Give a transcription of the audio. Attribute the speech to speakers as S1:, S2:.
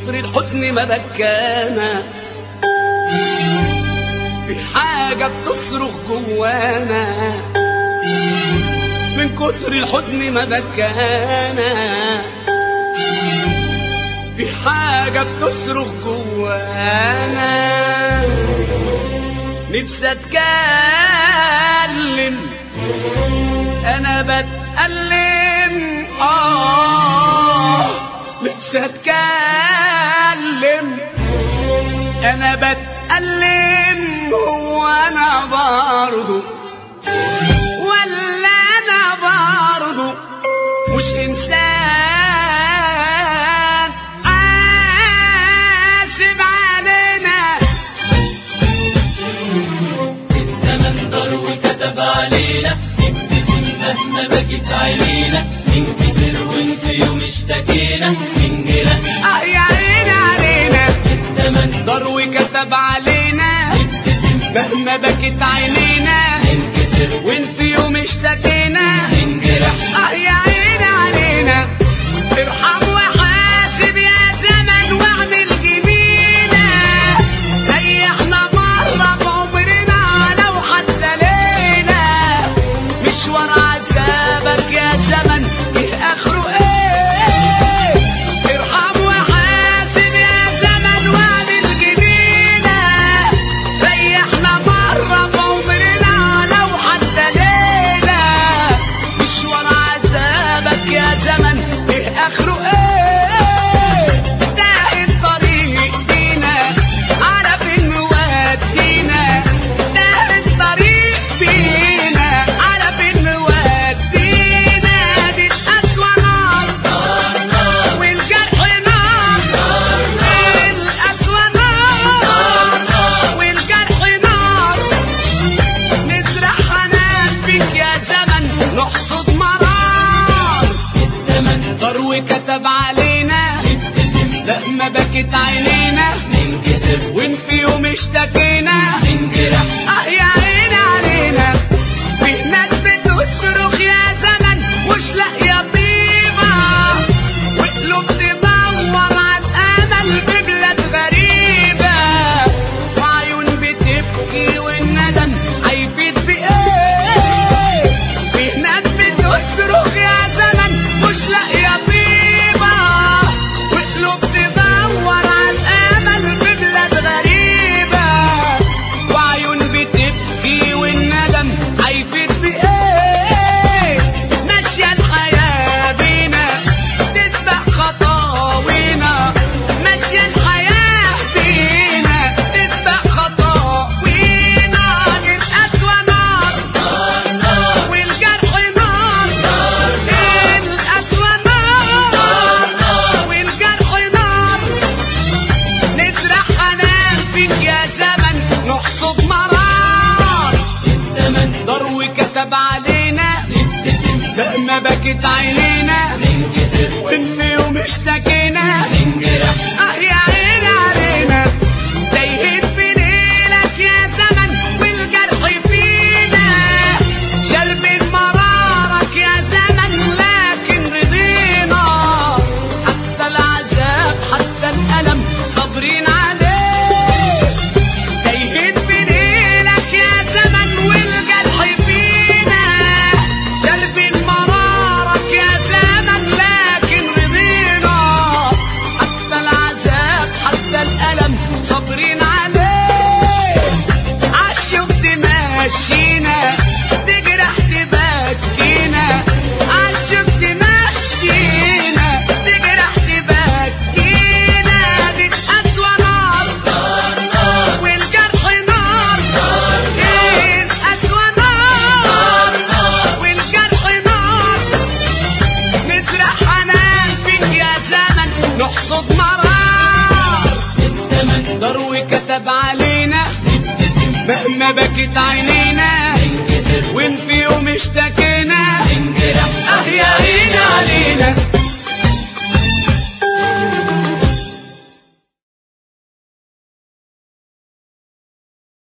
S1: كتر الحزن ما بكانا في حاجة بتصرخ جوانا من كتر الحزن ما بكانا في حاجة بتصرخ جوانا نفسي اتكلم انا بتألم اه نفسي اتكلم انا بتألم وانا برضو ولا انا برضو مش انسان عاسب علينا
S2: الزمن دار وكتب علينا نبتسم مهما بكت عينينا ننكسر وان في يوم اشتكينا من جرح
S1: اه يا عيني علينا
S2: الزمن
S1: دار وكتب علينا
S2: نبتسم
S1: مهما بكت عينينا
S2: ننكسر
S1: وان في يوم اشتكينا
S2: من جرح
S1: اه يا عيني علينا ارحم وحاسب يا زمن واعمل جميلة ريحنا مرة بعمرنا لو حتى ليلة مشوار عذابك يا زمن ايه اخره ايه ارحم وحاسب يا زمن واعمل جميلة ريحنا مرة بعمرنا لو حتى ليلة مشوار عذابك يا زمن ايه اخره ايه ده الطريق بينا على فين مودينا ده الطريق بينا على فين مودينا دي القسوة نار والجرح نار القسوة نار والجرح نار نزرع حنان فيك يا زمن نحصد مرار
S2: الزمن
S1: دار وكتب علينا
S2: نبتسم
S1: لما بكت عينينا
S2: ننكسر
S1: وان في يوم اشتكينا
S2: من جرح
S1: اه يا عيني علينا في ناس بتصرخ يا زمن مش لاقيه طيبه وقلوب تدور على الامل في بلاد غريبه وعيون بتبكي والندم هيفيد بايه في ناس بتصرخ يا زمن مش لاقيه طيبه وقلوب تدور على الامل في بلاد غريبه وعيون بتبكي والندم هيفيد بايه ماشيه الحياه بينا تتبع خطاوينا ماشيه الحياه بينا تتبع خطاوينا دي القسوه نار والجرح نار القسوه نار والجرح نار نزرع حنان فيك يا زمن نحصد مرار
S2: الزمن
S1: دار وكتب علينا
S2: نبتسم
S1: لما بكت عينينا
S2: ننكسر
S1: وان يوم اشتكينا
S2: من جرح
S1: اه يا عيني علينا تايهين في ليلك يا زمن والجرح فينا شربين مرارك يا زمن لكن رضينا حتى العذاب حتى الألم صابرين عليه تايهين في ليلك يا زمن والجرح فينا شربين مرارك يا زمن لكن رضينا حتى العذاب حتى الألم صابرين عليه عالشوق تمشينا تجرح تبكينا عالشوق تمشينا تجرح تبكينا دي القسوة نار والجرح نار إيه القسوة نار والجرح نار نزرع حنان فيك يا زمن نحصد مرار
S2: الزمن
S1: دار وكتب علينا
S2: نبتسم
S1: مهما بكت عينينا